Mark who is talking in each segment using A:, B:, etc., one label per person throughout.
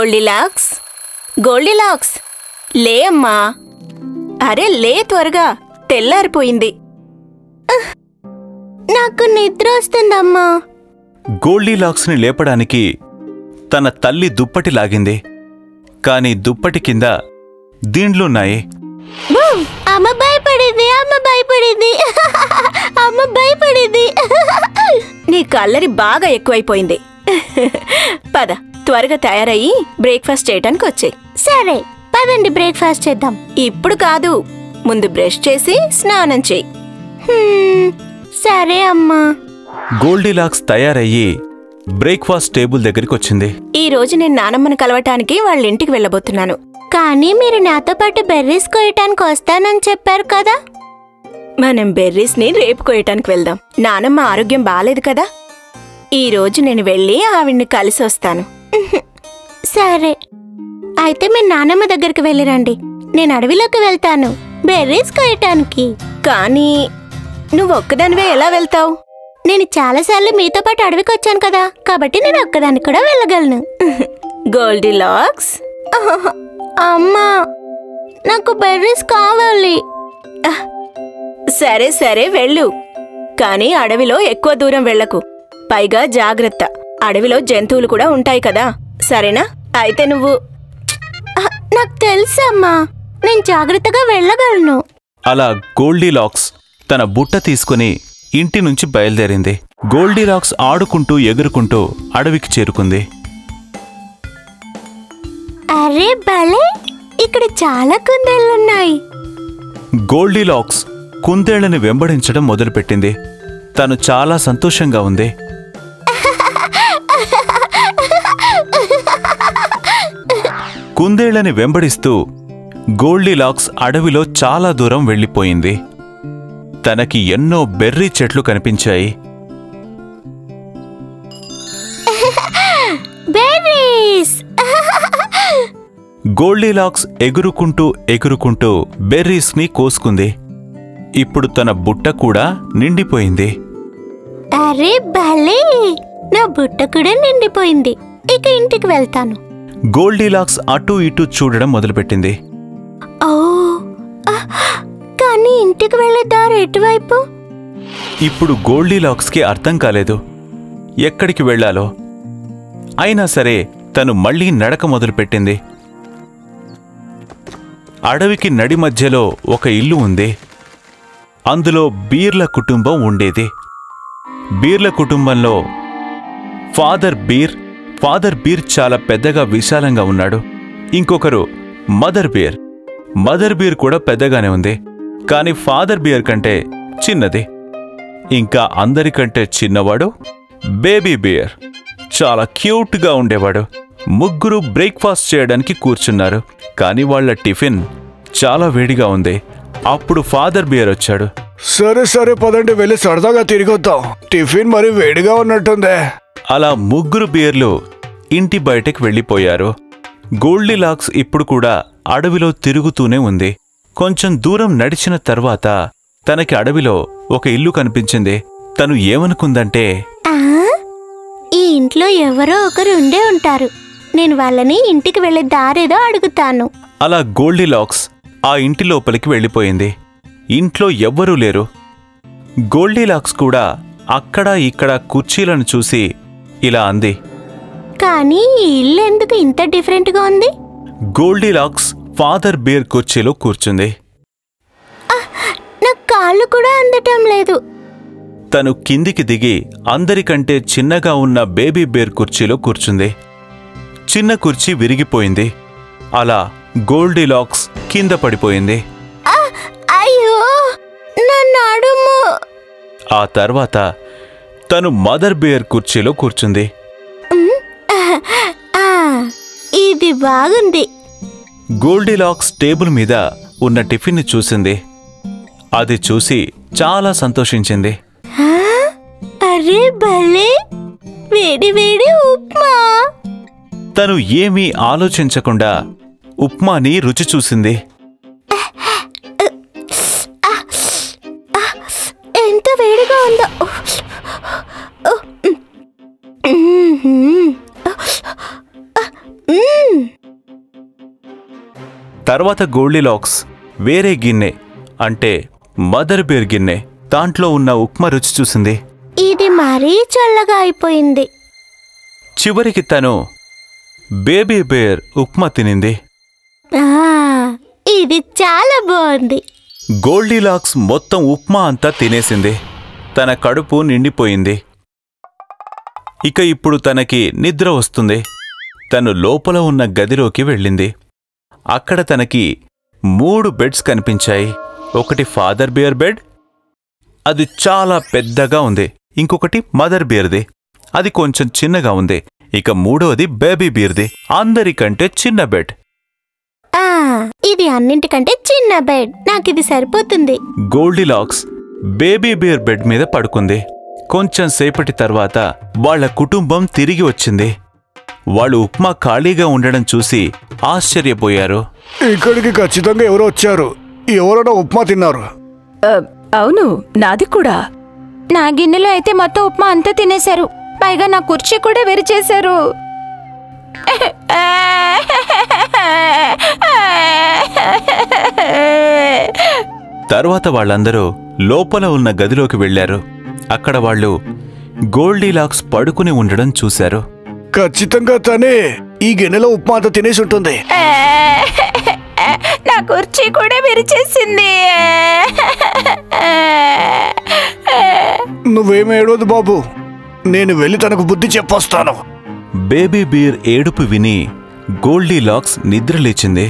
A: Goldilocks Goldilocks లే అమ్మా అరే లే త్వరగా తెల్లారిపోయింది ఉహ్, నాకు నిద్ర వస్తుందమ్మా
B: గోల్డీలాక్స్ని లేపడానికి తన తల్లి దుప్పటి లాగింది కాని దుప్పటి కింద దీండ్లున్నాయి
A: బూ! అమ్మ భయపడింది అమ్మ భయపడింది అమ్మ భయపడింది నీ కల్లరి బాగా ఎక్కువైపోయింది పద త్వరగా తయారయ్యి బ్రేక్ఫాస్ట్ చేయటానికి వచ్చాయి సరే పదండి బ్రేక్ఫాస్ట్ చేద్దాం ఇప్పుడు కాదు ముందు బ్రష్ చేసి స్నానం చేయి సరే అమ్మా
B: గోల్డీలాక్స్ తయారయ్యి బ్రేక్ఫాస్ట్ టేబుల్ దగ్గరికి వచ్చింది
A: ఈ రోజు నేను నానమ్మను కలవటానికి వాళ్ళ ఇంటికి వెళ్ళబోతున్నాను కానీ మీరు నాతో పాటు బెర్రీస్ కోయటానికి వస్తానని చెప్పారు కదా మనం బెర్రీస్ ని రేపు కోయటానికి వెళ్దాం నానమ్మ ఆరోగ్యం బాలేదు కదా ఈ రోజు నేను వెళ్ళి ఆవిడ్ని కలిసి వస్తాను సరే అయితే మీరు నానమ్మ దగ్గరికి వెళ్ళిరండి నేను అడవిలోకి వెళ్తాను బెర్రీస్ కోయటానికి కానీ నువ్వు ఒక్కదానివే ఎలా వెళ్తావు నేను చాలాసార్లు మీతో పాటు అడవికి వచ్చాను కదా కాబట్టి నేను ఒక్కదాన్ని కూడా వెళ్ళగలను గోల్డీ లాక్స్ అమ్మా నాకు బెర్రీస్ కావాలి సరే సరే వెళ్ళు కానీ అడవిలో ఎక్కువ దూరం వెళ్ళకు పైగా జాగ్రత్త అడవిలో జంతువులు కూడా ఉంటాయి కదా సరేనా అయితే నువ్వు నాకు తెలుసమ్మా నేను జాగ్రత్తగా వెళ్ళగలను
B: అలా గోల్డీలాక్స్ తన బుట్ట తీసుకుని ఇంటి నుంచి బయలుదేరింది గోల్డీలాక్స్ ఆడుకుంటూ ఎగురుకుంటూ అడవికి చేరుకుంది
A: అరే భలే ఇక్కడ చాలా కుందేళ్ళున్నాయి
B: గోల్డీలాక్స్ కుందేళ్లని వెంబడించడం మొదలుపెట్టింది తను చాలా సంతోషంగా ఉంది కుందేళ్లని వెంబడిస్తూ గోల్డీలాక్స్ అడవిలో చాలా దూరం వెళ్ళిపోయింది తనకి ఎన్నో బెర్రీ చెట్లు కనిపించాయి
A: బెర్రీస్
B: గోల్డీలాక్స్ ఎగురుకుంటూ ఎగురుకుంటూ బెర్రీస్ని కోసుకుంది ఇప్పుడు తన బుట్ట కూడా నిండిపోయింది
A: అరే భలే నా బుట్ట కూడా నిండిపోయింది ఇక ఇంటికి వెళ్తాను
B: గోల్డీలాక్స్ అటూ ఇటూ చూడడం మొదలుపెట్టింది
A: ఓ ఆహ్! కానీ ఇంటికి వెళ్ళే దారి ఎటువైపు
B: ఇప్పుడు గోల్డీలాక్స్కి అర్థం కాలేదు ఎక్కడికి వెళ్ళాలో అయినా సరే తను మళ్ళీ నడక మొదలుపెట్టింది అడవికి నడి మధ్యలో ఒక ఇల్లు ఉంది అందులో బీర్ల కుటుంబం ఉండేది బీర్ల కుటుంబంలో ఫాదర్ బీర్ ఫాదర్ బీర్ చాలా పెద్దగా విశాలంగా ఉన్నాడు ఇంకొకరు మదర్ బీర్ మదర్ బీర్ కూడా పెద్దగానే ఉంది కానీ ఫాదర్ బియర్ కంటే చిన్నది ఇంకా అందరికంటే చిన్నవాడు బేబీ బియర్ చాలా క్యూట్గా ఉండేవాడు ముగ్గురు బ్రేక్ఫాస్ట్ చేయడానికి కూర్చున్నారు కానీ వాళ్ళ టిఫిన్ చాలా వేడిగా ఉంది అప్పుడు ఫాదర్ బియర్ వచ్చాడు
C: సరే సరే పదండి వెళ్ళి సరదాగా తిరిగొద్దాం టిఫిన్ మరి వేడిగా ఉన్నట్టుందే
B: అలా ముగ్గురు బియర్లు ఇంటి బయటకు వెళ్ళిపోయారు గోల్డీలాక్స్ ఇప్పుడు కూడా అడవిలో తిరుగుతూనే ఉంది కొంచెం దూరం నడిచిన తర్వాత తనకి అడవిలో ఒక ఇల్లు కనిపించింది తను ఏమనుకుందంటే
A: ఆ ఈ ఇంట్లో ఎవరో ఒకరు ఉండే ఉంటారు నేను వాళ్ళని ఇంటికి వెళ్ళే దారేదో అడుగుతాను
B: అలా గోల్డీలాక్స్ ఆ ఇంటి లోపలికి వెళ్ళిపోయింది ఇంట్లో ఎవ్వరూ లేరు గోల్డీలాక్స్ కూడా అక్కడ ఇక్కడ కుర్చీలను చూసి ఇలా అంది
A: కానీ ఈ ఇల్లు ఎందుకు ఇంత డిఫరెంట్గా ఉంది
B: గోల్డీలాక్స్ ఫాదర్ బేర్ కుర్చీలో కూర్చుంది
A: నాకు కాళ్ళు కూడా అందటం లేదు
B: తను కిందికి దిగి అందరికంటే చిన్నగా ఉన్న బేబీ బేర్ కుర్చీలో కూర్చుంది చిన్న కుర్చీ విరిగిపోయింది అలా గోల్డీలాక్స్ కింద పడిపోయింది
A: ఆ, అయ్యో నా నడుము
B: ఆ తర్వాత తను మదర్ బేర్ కుర్చీలో కూర్చుంది
A: ఉమ్, ఆ, ఇది బాగుంది
B: గోల్డీలాక్స్ టేబుల్ మీద ఉన్న టిఫిన్ని చూసింది అది చూసి చాలా సంతోషించింది
A: ఆ, అరే భలే వేడి వేడి ఉప్మా
B: తను ఏమీ ఆలోచించకుండా ఉప్మాని రుచి చూసింది
A: ఎంత వేడిగా ఉందో మ్మ్.
B: తర్వాత గోల్డిలాక్స్ వేరే గిన్నె అంటే మదర్ బేర్ గిన్నె దాంట్లో ఉన్న ఉప్మా రుచి చూసింది
A: ఇది మరీ చల్లగా అయిపోయింది
B: చివరికి తను బేబీ బేర్ ఉప్మా తినింది
A: ఆ, ఇది చాలా బాగుంది
B: గోల్డీలాక్స్ మొత్తం ఉప్మా అంతా తినేసింది తన కడుపు నిండిపోయింది ఇక ఇప్పుడు తనకి నిద్ర వస్తుంది తను లోపల ఉన్న గదిలోకి వెళ్ళింది అక్కడ తనకి మూడు బెడ్స్ కనిపించాయి ఒకటి ఫాదర్ బియర్ బెడ్ అది చాలా పెద్దగా ఉంది ఇంకొకటి మదర్ బియర్ది అది కొంచెం చిన్నగా ఉంది ఇక మూడోది బేబీ బీర్ది అందరికంటే చిన్న బెడ్
A: ఆ ఇది అన్నింటికంటే చిన్న బెడ్ నాకు ఇది సరిపోతుంది
B: గోల్డిలాక్స్ బేబీ బియర్ బెడ్ మీద పడుకుంది కొంచెం సేపటి తర్వాత వాళ్ళ కుటుంబం తిరిగి వచ్చింది వాళ్ళు ఉప్మా ఖాళీగా ఉండడం చూసి ఆశ్చర్యపోయారు
C: ఇక్కడికి ఖచ్చితంగా ఎవరో వచ్చారు ఎవరైనా ఉప్మా తిన్నారు
D: ఆ, అవును నాది కూడా
E: నా గిన్నెలో అయితే మొత్తం ఉప్మా అంతా తినేశారు పైగా నా కుర్చీ కూడా విరిచేశారు
B: తర్వాత వాళ్ళందరూ లోపల ఉన్న గదిలోకి వెళ్లారు అక్కడ వాళ్ళు గోల్డీలాక్స్ పడుకుని ఉండడం చూశారు
C: ఖచ్చితంగా తనే ఈ గిన్నెలో ఉప్మా అంతా తినేసి ఉంటుంది
E: నా కుర్చీ కూడా విరిచేసింది
C: నువ్వేం ఏడవద్దు బాబు నేను వెళ్ళి తనకు బుద్ధి చెప్పొస్తాను
B: బేబీ బీర్ ఏడుపు విని గోల్డీలాక్స్ నిద్రలేచింది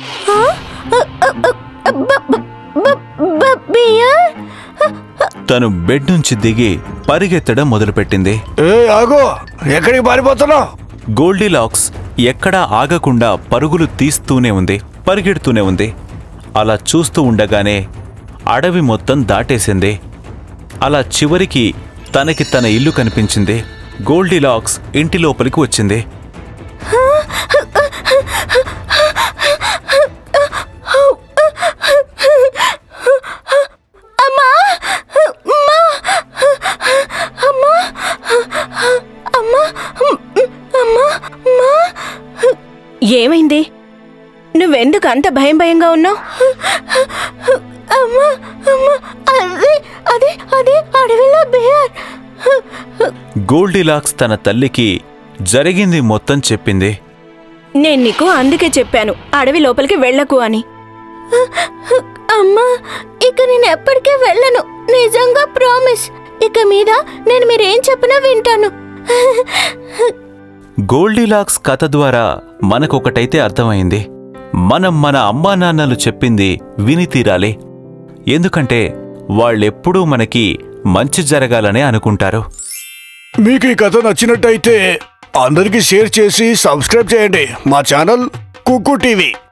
A: బియర్
B: తను బెడ్ నుంచి దిగి పరిగెత్తడం మొదలుపెట్టింది
C: ఏ ఆగో ఎక్కడికి పారిపోతున్నావు
B: గోల్డీలాక్స్ ఎక్కడా ఆగకుండా పరుగులు తీస్తూనే ఉంది పరిగెడుతూనే ఉంది అలా చూస్తూ ఉండగానే అడవి మొత్తం దాటేసింది అలా చివరికి తనకి తన ఇల్లు కనిపించింది గోల్డీలాక్స్ ఇంటి లోపలికి వచ్చింది
A: అమ్మా అమ్మా అమ్మా అమ్మా అమ్మా అమ్మా
D: ఏమైంది నువ్వెందుకు అంత భయం భయంగా ఉన్నావు
A: అమ్మా అమ్మా అది అది అది అడవిలో బియర్
B: గోల్డీలాక్స్ తన తల్లికి జరిగింది మొత్తం చెప్పింది
D: నేను నీకు అందుకే చెప్పాను అడవి లోపలికి వెళ్ళకు అని
A: అమ్మా ఇక నేను ఎప్పటికీ వెళ్ళను నిజంగా ప్రామిస్ ఇక మీద నేను మీరేం చెప్పినా వింటాను
B: గోల్డీలాక్స్ కథ ద్వారా మనకొకటైతే అర్థమైంది మనం మన అమ్మా నాన్నలు చెప్పింది విని తీరాలి ఎందుకంటే వాళ్ళెప్పుడూ మనకి మంచి జరగాలనే అనుకుంటారు
C: మీకు ఈ కథ నచ్చినట్టయితే అందరికీ షేర్ చేసి సబ్స్క్రైబ్ చేయండి మా ఛానల్ కుక్కు టీవీ